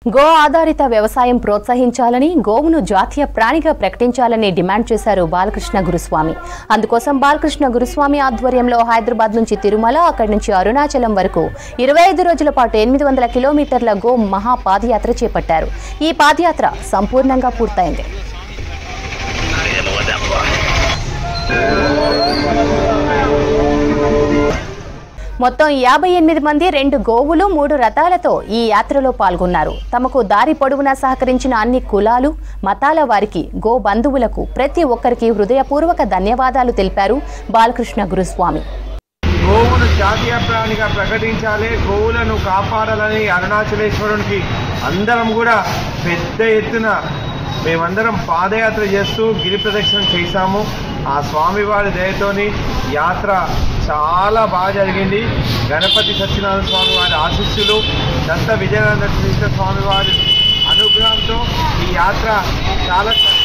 go ఆధారిత వ్యవసాయం ప్రోత్సహించాలని గోవును జాతీయ ప్రాణిగా ప్రకటించాలని డిమాండ్ చేశారు బాలకృష్ణ గురుస్వామి అందుకోసం బాలకృష్ణ గురుస్వామి ఆధ్వర్యంలో హైదరాబాద్ నుంచి తిరుమల అక్కడి నుంచి అరుణాచలం వరకు ఇరవై ఐదు రోజుల పాటు ఎనిమిది వందల కిలోమీటర్ల గో మహా పాదయాత్ర చేపట్టారు ఈ పాదయాత్ర సంపూర్ణంగా పూర్తయింది మొత్తం యాభై ఎనిమిది మంది రెండు గోవులు మూడు రథాలతో ఈ యాత్రలో పాల్గొన్నారు తమకు దారి పొడవునా సహకరించిన అన్ని కులాలు మతాల వారికి గో బంధువులకు ప్రతి ఒక్కరికి హృదయపూర్వక ధన్యవాదాలు తెలిపారు బాలకృష్ణ గురుస్వామి గోవును జాతీయ ప్రాణిగా ప్రకటించాలి గోవులను కాపాడాలని అరుణాచలేశ్వరునికి అందరం కూడా పెద్ద ఎత్తున మేమందరం పాదయాత్ర చేస్తూ గిరి ప్రదక్షిణ చేశాము ఆ స్వామివారి దయతోని యాత్ర చాలా బాగా జరిగింది గణపతి సత్యనారాయణ స్వామి వారి ఆశీస్సులు దత్త విజయానంద తీర్థ స్వామి వారి అనుగ్రహంతో ఈ యాత్ర చాలా